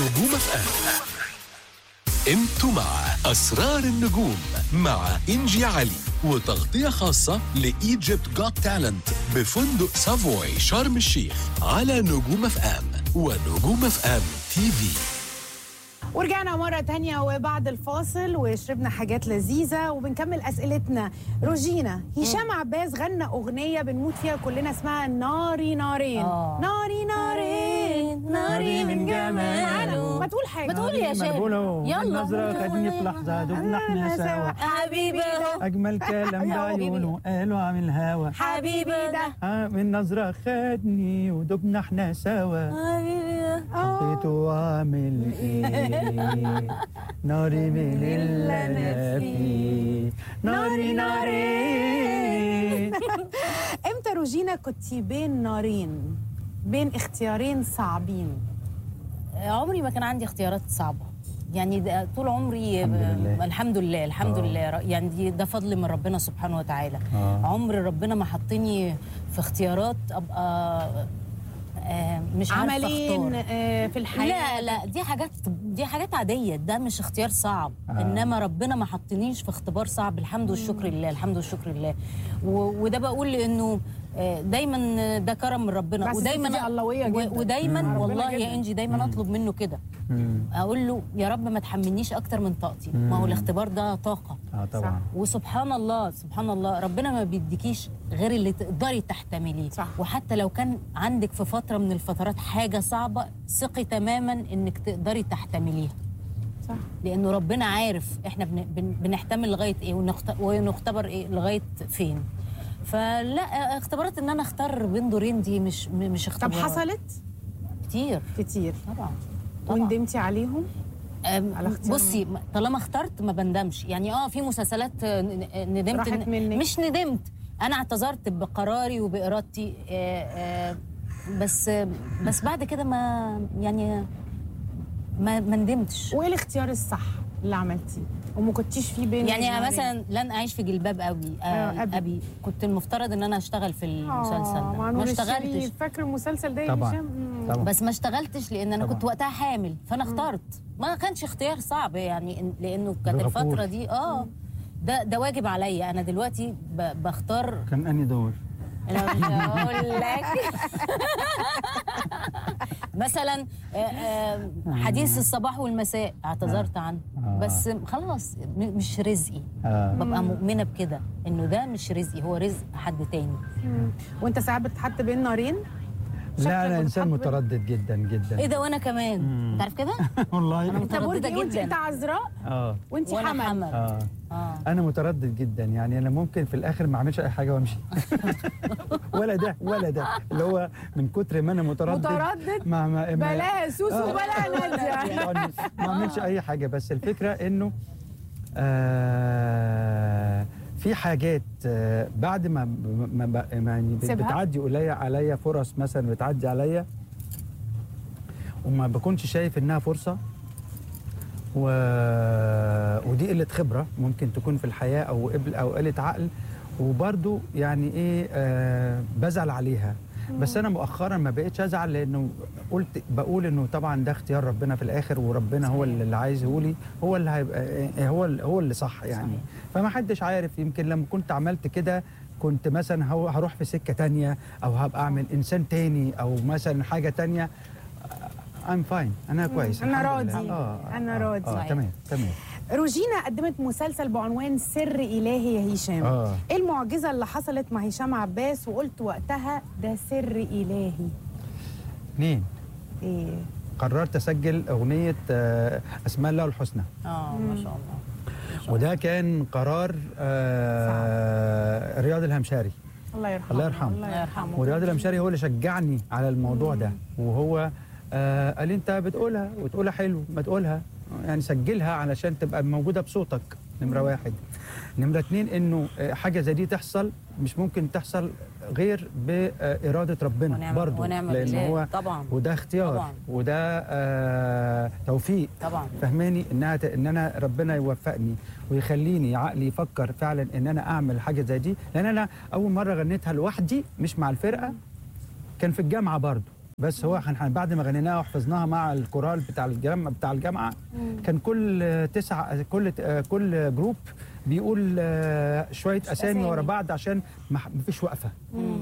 نجوم اف ام انتوا مع اسرار النجوم مع انجي علي وتغطيه خاصه لايجيبت جوت تالنت بفندق سافوي شرم الشيخ على نجوم اف ام ونجوم اف ام تي في ورجعنا مرة تانية وبعد الفاصل وشربنا حاجات لذيذة وبنكمل أسئلتنا روجينا هشام عباس غنى أغنية بنموت فيها كلنا اسمها ناري نارين آه. ناري نارين ناري من جماله ما تقول حاجة ما تقول يا شيخ مربولة يلا. النظرة خدني في لحظة دبنا احنا سوا حبيبي أجمل كلام بعيونه قالوا عامل هوا حبيبي ده آه، من نظرة خدني ودبنا احنا سوا حبيبي ده حبيته وعامل ايه ناري من اللي انا فيه ناري ناري امتى روجينا كنتي بين نارين بين اختيارين صعبين عمري ما كان عندي اختيارات صعبة يعني ده طول عمري الحمد لله. الحمد لله الحمد آه. لله يعني دي ده فضل من ربنا سبحانه وتعالى آه. عمر ربنا ما حطني في اختيارات ابقى آه، مش عارفه عملين اختار آه، في الحياة لا لا دي حاجات دي حاجات عاديه ده مش اختيار صعب آه. آه. انما ربنا ما حطنيش في اختبار صعب الحمد والشكر لله الحمد والشكر لله و- وده بقول لانه آه، دايما ده كرم من ربنا بس ودايما الست دي اللهوية جدا. و- ودايما ربنا والله جدا. يا انجي دايما اطلب منه كده مم. اقول له يا رب ما تحملنيش اكتر من طاقتي ما هو الاختبار ده طاقه اه طبعا وسبحان الله سبحان الله ربنا ما بيديكيش غير اللي تقدري تحتمليه صح. وحتى لو كان عندك في فتره من الفترات حاجه صعبه ثقي تماما انك تقدري تحتمليها صح لانه ربنا عارف احنا بن بن بنحتمل لغايه ايه ونخت- ونختبر ايه لغايه فين فلا اختبارات ان انا اختار بين دورين دي مش م- مش طب اختبارات حصلت كتير كتير طبعا طبعا وندمتي عليهم أم، على اختيار بصي م- طالما اخترت ما بندمش يعني اه في مسلسلات آه، ن- آه، ندمت راحت إن- منك. مش ندمت انا اعتذرت بقراري وبارادتي آه، آه، بس آه، بس بعد كده ما يعني ما ما ندمتش وايه الاختيار الصح اللي عملتيه وما كنتيش فيه بين يعني نارين؟ مثلا لن اعيش في جلباب ابي آه، آه أبي. ابي كنت المفترض ان انا اشتغل في المسلسل آه، ده مع ما نور اشتغلتش الشريف. فاكر المسلسل ده يا طبعا هشام؟ مم. طبعا بس ما اشتغلتش لان انا طبعا. كنت وقتها حامل فانا اخترت ما كانش اختيار صعب يعني إن- لانه كانت بغفور. الفتره دي اه ده ده واجب عليا انا دلوقتي ب- بختار كان اني دور انا مش هقول لك مثلا آه، آه، حديث الصباح والمساء اعتذرت عنه آه. بس خلاص م- مش رزقي آه. ببقى مؤمنه بكده انه ده مش رزقي هو رزق حد تاني مم. وانت ساعات بتتحط بين نارين شكلك لا انا انسان بتتحط بين- متردد جدا جدا ايه ده وانا كمان انت عارف كده والله انت برج مترددة إيه وانت جداً. انت عذراء اه وانت وانا حمل حمل اه اه انا متردد جدا يعني انا ممكن في الاخر ما اعملش اي حاجه وامشي ولا ده ولا ده اللي هو من كتر ما انا متردد متردد ما ما ما- بلاها سوسو آه. وبلاها ناديه يعني ما اعملش اي حاجه بس الفكره انه آه في حاجات آه بعد ما ما ما ما- يعني بت- سيبها. بتعدي عليا عليا فرص مثلا بتعدي عليا وما بكونش شايف انها فرصه و... ودي قله خبره ممكن تكون في الحياه او قبل او قله عقل وبرضو يعني ايه آه بزعل عليها بس انا مؤخرا ما بقتش ازعل لانه قلت بقول انه طبعا ده اختيار ربنا في الاخر وربنا هو اللي اللي عايزه لي هو اللي هيبقى آه، هو اللي هو اللي صح يعني فما حدش عارف يمكن لما كنت عملت كده كنت مثلا هو- هروح في سكه تانية او هبقى اعمل انسان تاني او مثلا حاجه تانية ام فاين انا كويس أنا الحمد لله. راضي. آه أنا آه، راضي. آه صحيح. تمام تمام روجينا قدمت مسلسل بعنوان سر إلهي يا هشام آه. ايه المعجزة اللي حصلت مع هشام عباس وقلت وقتها ده سر إلهي اثنين ايه قررت اسجل اغنيه آه، اسماء الله الحسنى اه ما شاء الله وده كان قرار آه رياض الهمشاري الله يرحمه الله يرحمه. الله يرحمه ورياض الهمشاري هو اللي شجعني على الموضوع ده وهو آه قال لي انت بتقولها وتقولها حلو ما تقولها يعني سجلها علشان تبقى موجوده بصوتك نمره واحد نمره اتنين انه آه، حاجه زي دي تحصل مش ممكن تحصل غير باراده ربنا ونعم- برضه ونعم لان بالله. هو طبعا وده اختيار طبعا. وده آه توفيق طبعا فهماني انها ت... ان انا ربنا يوفقني ويخليني عقلي يفكر فعلا ان انا اعمل حاجه زي دي لان انا اول مره غنيتها لوحدي مش مع الفرقه كان في الجامعه برضو بس هو هن- هن- بعد ما غنيناها وحفظناها مع الكورال بتاع الجامعه بتاع الجامعه كان كل آه، تسعه كل آه، كل جروب بيقول آه، شويه اسامي أسامي. ورا بعض عشان ما ح- ما فيش وقفه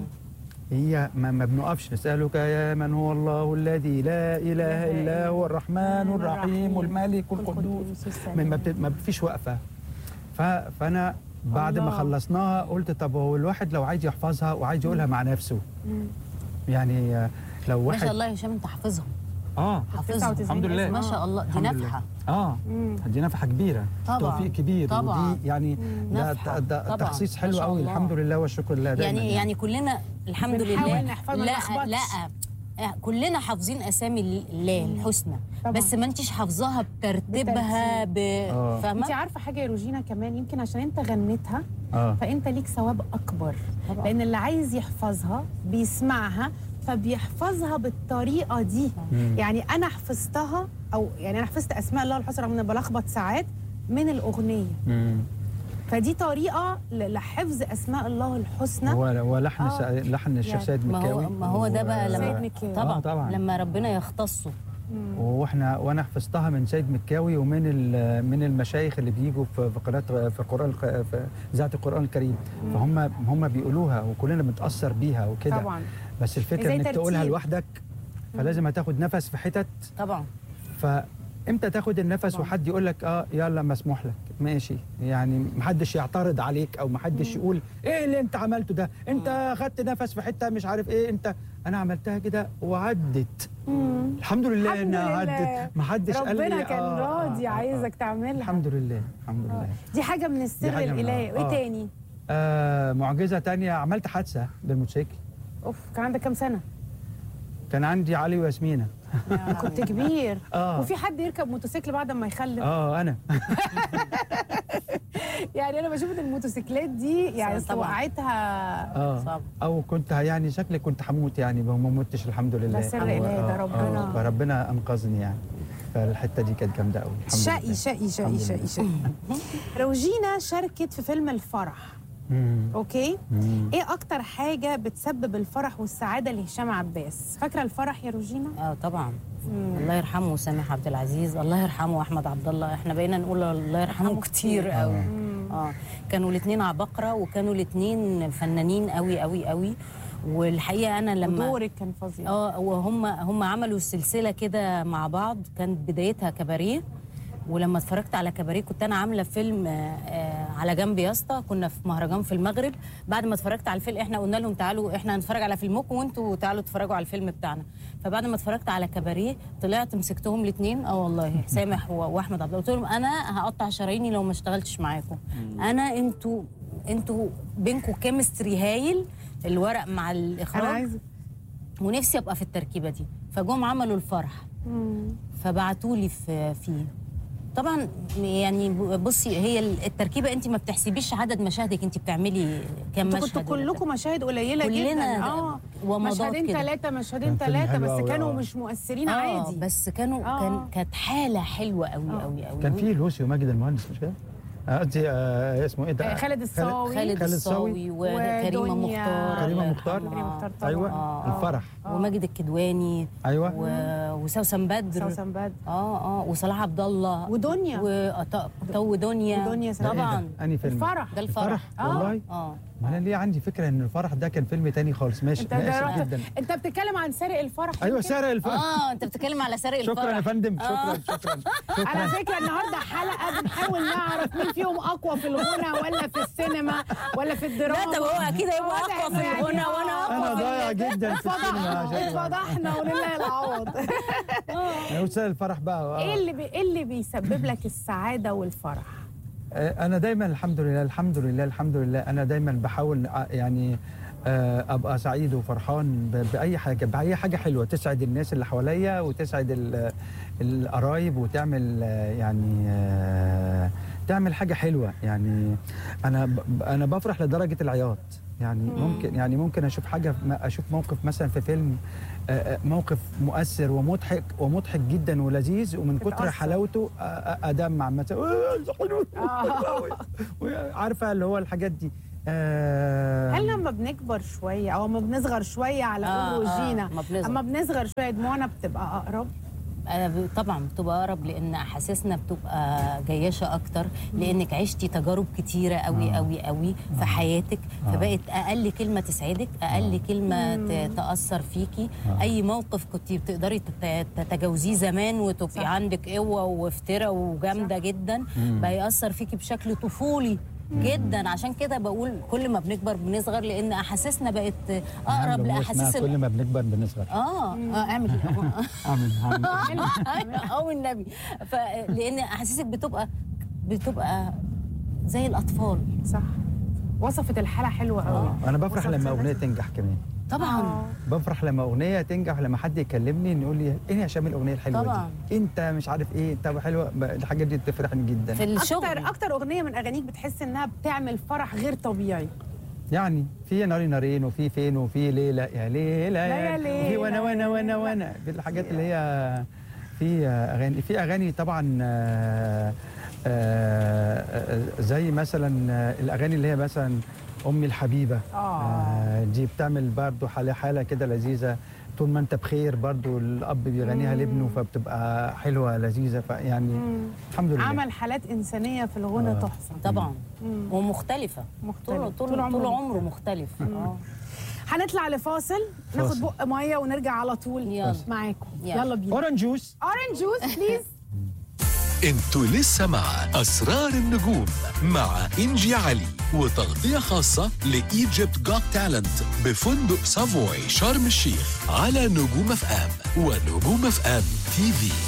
هي ما, ما بنقفش نسألك يا من هو الله الذي لا إله إلا هو الرحمن الرحيم الملك القدوس ما, ما, بت- ما فيش وقفة ف- فأنا بعد ما الله. خلصناها قلت طب هو الواحد لو عايز يحفظها وعايز يقولها مع نفسه يعني آه، لو ما واحد شاء الله يا هشام انت حافظهم اه حافظهم 99 الحمد لله. ما شاء الله دي الحمد لله. نفحه اه دي نفحه كبيره طبعاً. توفيق كبير طبعاً. ودي يعني ده, نفحة. ده, ده طبعاً. تخصيص ما حلو شاء قوي الله. الحمد لله والشكر لله دايما يعني يعني كلنا الحمد بنحاول لله نحفظ ما لا نلخبطش. لا كلنا حافظين اسامي الله الحسنى طبعاً. بس ما انتش حافظاها بترتيبها ب آه. فاهمه انت عارفه حاجه يا روجينا كمان يمكن عشان انت غنيتها اه فانت ليك ثواب اكبر طبعاً. لان اللي عايز يحفظها بيسمعها فبيحفظها بالطريقه دي مم. يعني انا حفظتها او يعني انا حفظت اسماء الله الحسنى رغم اني بلخبط ساعات من الاغنيه مم. فدي طريقه ل- لحفظ اسماء الله الحسنى هو هو لحن آه. آه. لحن الشيخ يعني سيد ما مكاوي هو ما هو ده بقى و- سيد لما مكاوي. طبعا, آه، طبعاً. لما ربنا يختصه واحنا وانا حفظتها من سيد مكاوي ومن ال- من المشايخ اللي بيجوا في في قراءه في قران الق- في اذاعه القران الكريم فهم هم بيقولوها وكلنا بنتاثر بيها وكده طبعا بس الفكره زي انك ترتيب. تقولها لوحدك فلازم هتاخد نفس في حتت طبعا فامتى تاخد النفس طبعاً. وحد يقول لك اه يلا مسموح لك ماشي يعني محدش يعترض عليك او محدش يقول ايه اللي انت عملته ده انت خدت نفس في حته مش عارف ايه انت انا عملتها كده وعدت مم. الحمد لله الحمد انها لله. عدت محدش قال لي ربنا كان آه، آه، راضي آه، آه. عايزك تعملها الحمد لله الحمد لله دي حاجه من السر دي حاجة من- الالهي وايه آه. تاني آه معجزه تانية عملت حادثه بالموتوسيكل اوف كان عندك كام سنه كان عندي علي وياسمينه كنت كبير آه. وفي حد يركب موتوسيكل بعد ما يخلف اه انا يعني انا بشوف ان الموتوسيكلات دي يعني أصل طبعاً. وقعتها اه صعب. او كنت يعني شكلي كنت هموت يعني ما ما متش الحمد لله ده سر هو- إلهي، ده آه، ربنا. آه فربنا انقذني يعني فالحته دي كانت جامده قوي الحمد شقي لله. شقي شقي الحمد شقي لله. شقي روجينا شاركت في فيلم الفرح مم. اوكي مم. ايه اكتر حاجه بتسبب الفرح والسعاده لهشام عباس فاكره الفرح يا روجينا اه طبعا الله يرحمه سامح عبد العزيز الله يرحمه احمد عبد الله احنا بقينا نقول الله يرحمه كتير قوي اه كانوا الاثنين عباقره وكانوا الاثنين فنانين قوي قوي قوي والحقيقه انا لما ودورك كان فظيع اه وهم هم عملوا سلسله كده مع بعض كانت بدايتها كباريه ولما اتفرجت على كباريه كنت انا عامله فيلم آه، آه، على جنب يا اسطى كنا في مهرجان في المغرب بعد ما اتفرجت على الفيلم احنا قلنا لهم تعالوا احنا هنتفرج على فيلمكم وانتوا تعالوا اتفرجوا على الفيلم بتاعنا فبعد ما اتفرجت على كباريه طلعت مسكتهم الاثنين اه والله سامح و- واحمد عبد الله قلت لهم انا هقطع شراييني لو ما اشتغلتش معاكم انا انتوا انتوا بينكم كيمستري هايل الورق مع انا الاخراج عايزه ونفسي ابقى في التركيبه دي فجم عملوا الفرح مم. فبعتوا لي في فيه طبعا يعني بصي هي التركيبه انت ما بتحسبيش عدد مشاهدك انت بتعملي كام انتوا مشهد كنتوا ولا كلكم مشاهد قليله كلنا جدا ده- اه ومضات مشهدين كده. ثلاثه مشهدين كان فيلم ثلاثه حلو بس أوي، كانوا آه. مش مؤثرين اه عادي بس كانوا آه. كان كانت حاله حلوه قوي آه. قوي قوي كان في لوسي وماجد المهندس مش كده؟ آه، قصدي آه اسمه ايه ده؟ آه، خالد الصاوي. خالد خالد الصاوي وكريمه ودنيا. مختار كريمة الله مختار. يرحمها. كريمة مختار طبعا ايوه آه. الفرح وماجد الكدواني ايوه و... وسوسن بدر سوسن بدر اه اه وصلاح عبد الله ودنيا. و دنيا ودنيا سلام. طبعا انهي فيلم؟ الفرح ده الفرح آه. والله اه ما انا ليه عندي فكره ان الفرح ده كان فيلم تاني خالص ماشي انت انا ده اسف رحت جدا انت بتتكلم عن سارق الفرح ايوه يمكن؟ سارق الفرح اه انت بتتكلم على سارق الفرح شكرا يا فندم آه. شكرا شكرا على شكرا فكره النهارده حلقه بنحاول نعرف مين فيهم اقوى في الغنى ولا في السينما ولا في الدراما لا طب هو اكيد هيبقى واضح اقوى في يعني الغنى آه. وانا اقوى انا في ضايع ال- جدا في السينما اتفضحنا عشان اتفضحنا ولله العوض يا استاذ الفرح بقى آه. ايه اللي بي... ايه اللي بيسبب لك السعاده والفرح آه، انا دايما الحمد لله الحمد لله الحمد لله انا دايما بحاول آه، يعني آه، ابقى سعيد وفرحان ب- باي حاجه باي حاجه حلوه تسعد الناس اللي حواليا وتسعد ال- القرايب وتعمل آه، يعني آه، تعمل حاجه حلوه يعني انا ب- انا بفرح لدرجه العياط يعني ممكن يعني ممكن اشوف حاجه ما- اشوف موقف مثلا في فيلم آه، آه، موقف مؤثر ومضحك ومضحك جدا ولذيذ ومن كتر تتأثر. حلاوته آه، آه، ادمع مثلا آه، عارفه اللي هو الحاجات دي آه هل لما بنكبر شويه او لما بنصغر شويه على آه، ام آه، روجينا ما بنصغر. اما بنصغر شويه دموعنا بتبقى اقرب أنا ب- طبعا بتبقى اقرب لان احاسيسنا بتبقى جياشه اكتر لانك عشتي تجارب كتيره قوي قوي قوي في حياتك فبقت اقل كلمه تسعدك اقل كلمه ت- تاثر فيكي اي موقف كنت بتقدري تت- تتجاوزيه زمان وتبقي صح. عندك قوه وافتراء وجامده جدا بقى ياثر فيكي بشكل طفولي جدا عشان كده بقول كل ما بنكبر بنصغر لان احاسيسنا بقت اقرب الأغنية لاحاسيس اسمها ال- كل ما بنكبر بنصغر اه اه اعمل اعمل اعمل او النبي فلان احاسيسك بتبقى بتبقى زي الاطفال صح وصفت الحاله حلوه قوي آه. انا بفرح وصفت لما لنا- اغنيه تنجح كمان طبعا بفرح لما اغنيه تنجح لما حد يكلمني إن يقول لي ايه يا هشام الاغنيه الحلوه طبعا. دي انت مش عارف ايه انت حلوه ب- الحاجات دي بتفرحني جدا في الشغل اكتر اكتر اغنيه من اغانيك بتحس انها بتعمل فرح غير طبيعي يعني في ناري نارين وفي فين وفي ليله يا ليله لا يا ليلة وفي وانا وانا يا وانا ليلة. وانا في الحاجات اللي هي في اغاني في اغاني طبعا آه، آه، آه، زي مثلا آه، الاغاني اللي هي مثلا امي الحبيبه آه. آه، دي بتعمل برضو حاله حاله كده لذيذه طول ما انت بخير برضو الاب بيغنيها لابنه فبتبقى حلوه لذيذه فيعني الحمد لله عمل حالات انسانيه في الغنى آه. تحفه طبعا ومختلفه مختلف. طول طول طول, عمره طول عمره مختلف اه هنطلع لفاصل ناخد فاصل. بق ميه ونرجع على طول يلا. معاكم يلا. يلا بينا اورنج جوس اورنج جوس بليز انتوا لسه مع اسرار النجوم مع انجي علي وتغطيه خاصه لايجيبت جوت تالنت بفندق سافوي شرم الشيخ على نجوم اف ام ونجوم اف ام تي في